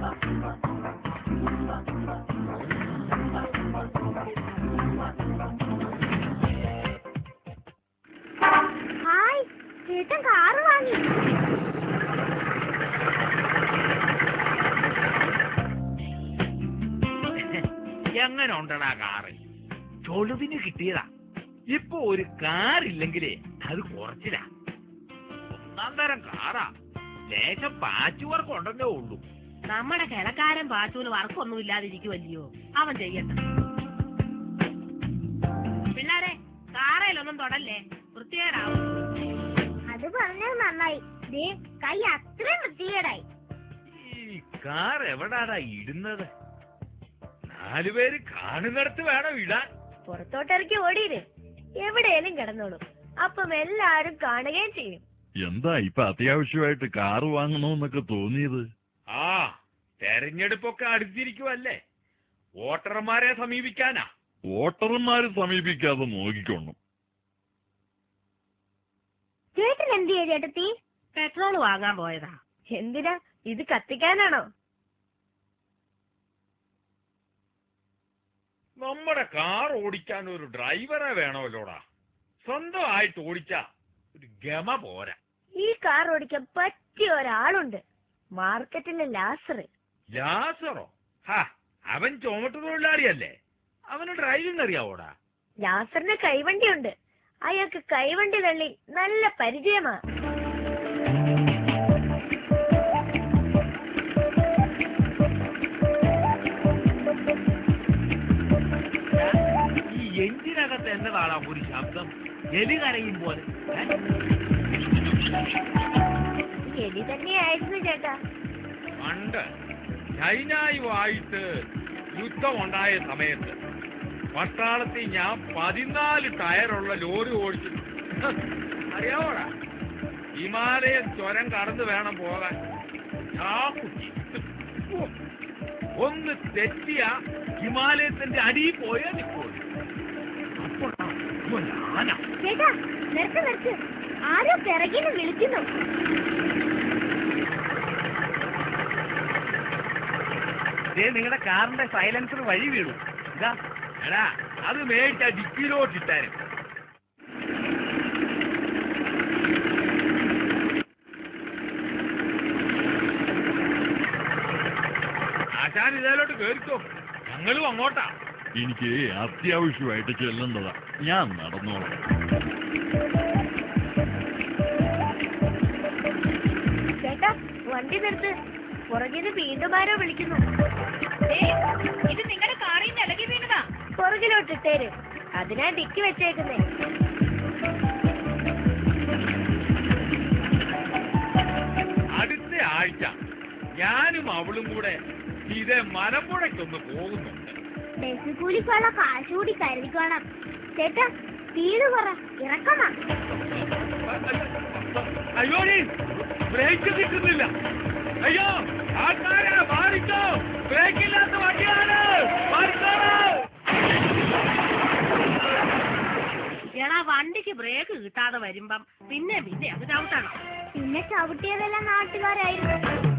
Hi ചേട്ടൻ car വാങ്ങി എങ്ങനെ ഉണ്ടടാ കാറ് ചൊളുവിന് കിട്ടിയതാ ഇപ്പൊ ഒരു കാർ ഇല്ലെങ്കിലേ അത് കുറച്ചില്ല ഒന്നാം തരം കാറാ ലേശം പാച്ച് വർക്ക് ഉണ്ടെന്നേ ഉള്ളൂ നമ്മുടെ കിളക്കാരൻ പാച്ചൂന് വർക്കൊന്നും ഇല്ലാതിരിക്കുവല്ലയോ അവൻ ചെയ്യട്ടെ പിള്ളാരെ കാറയിലൊന്നും തൊടല്ലേ വൃത്തികേടാവും അത് പറഞ്ഞത് നന്നായി ദേ കൈ അത്രയും വൃത്തികേടായി ഈ കാർ എവിടാടാ ഇടുന്നത് നാലുപേര് കാണുന്നിടത്ത് വേണം ഇടാൻ പുറത്തോട്ടിറക്കി ഓടിയിര് എവിടെയും കിടന്നോളൂ അപ്പം എല്ലാരും കാണുകയും ചെയ്യും എന്താ ഇപ്പൊ അത്യാവശ്യമായിട്ട് കാറ് വാങ്ങണമെന്നൊക്കെ തോന്നിയത് ആ തെരഞ്ഞെടുപ്പൊക്കെ അടുത്തിരിക്കുവല്ലേ വോട്ടർമാരെ സമീപിക്കാനാ വോട്ടർമാരെ സമീപിക്കാതെ നോക്കിക്കൊള്ളും ചേട്ടൻ എന്ത് ചെയ്യ ചേട്ടത്തി പെട്രോൾ വാങ്ങാൻ പോയതാ എന്തിനാ ഇത് കത്തിക്കാനാണോ നമ്മുടെ കാർ ഓടിക്കാൻ ഒരു ഡ്രൈവറെ വേണമല്ലോടാ സ്വന്തമായിട്ട് ഓടിച്ചാ ഒരു ഗമ പോരാ ഈ കാർ ഓടിക്കാൻ പറ്റിയ ഒരാളുണ്ട് മാർക്കറ്റിലെ ലാസർ ലാസറോ ഹാ അവൻ ചുമട്ട് തൊഴിലാളിയല്ലേ അവന് ഡ്രൈവിംഗ് അറിയാവോടാ ലാസറിന് കൈവണ്ടിയുണ്ട് അയാൾക്ക് കൈവണ്ടി തള്ളി നല്ല പരിചയമാ ഈ എഞ്ചിനകത്ത് എന്നതാണാ ഒരു ശബ്ദം എലി കരയും പോലെ ഏ? എലി തന്നെയായിരുന്നു ചേട്ടാ പണ്ട് ചൈനയുമായിട്ട് യുദ്ധമുണ്ടായ സമയത്ത് പട്ടാളത്തിൽ ഞാൻ പതിനാല് ടയറുള്ള ലോറി ഓടിച്ചു അറിയാവോടാ ഹിമാലയൻ ചുരം കടന്നു വേണം പോകാൻ ചാക്കുറ്റി ഓ, ഒന്ന് തെറ്റിയ ഹിമാലയത്തിന്റെ അടിയിൽ പോയാൽ നിൽക്കുള്ളൂ അപ്പോഴാ ഒരു ആന ചേട്ടാ നിർത്ത് നിർത്ത് ആരോ പിറകിന് വിളിക്കുന്നു നിങ്ങളുടെ കാറിന്റെ സൈലൻസർ വഴി വീണു ഇതാ എടാ അത് മേടിച്ച ഡിക്കിലോട്ട് ഇട്ടാരും ആശാൻ ഇതിലോട്ട് കേറിക്കോ ഞങ്ങളും അങ്ങോട്ടാ എനിക്ക് അത്യാവശ്യമായിട്ട് ചെല്ലേണ്ടതാ ഞാൻ നടന്നോളാം ചേട്ടാ വണ്ടി നിർത്ത് പുറകിന് വീണ്ടും ആരോ വിളിക്കുന്നു ഇത് നിങ്ങളുടെ കാറിൽ നിന്ന് ഇളകി വീണതാ പുറകിലോട്ട് ഇട്ടേര് അതിനാ ഡിക്കി വെച്ചേക്കുന്നേ അടുത്ത ആഴ്ച ഞാനും അവളും കൂടെ ഇതേ മലമ്പുഴയ്ക്കൊന്ന് പോകുന്നുണ്ട് ബസ് കൂലിക്കുള്ള കാശ് കൂടി കരുതിക്കോളാം ചേട്ടാ സ്പീഡ് പറ ഇറക്കമാ അയ്യോ നീ ബ്രേക്ക് കിട്ടുന്നില്ല അയ്യോ ആൾക്കാരെ മാറിക്കോ ബ്രേക്ക് ഇല്ലാത്ത വണ്ടിയാണ് മാറിക്കോ എടാ വണ്ടിക്ക് ബ്രേക്ക് കിട്ടാതെ വരുമ്പം പിന്നെ പിന്നെ അത് ചവിട്ടണം പിന്നെ ചവിട്ടിയതെല്ലാം നാട്ടുകാരായിരുന്നു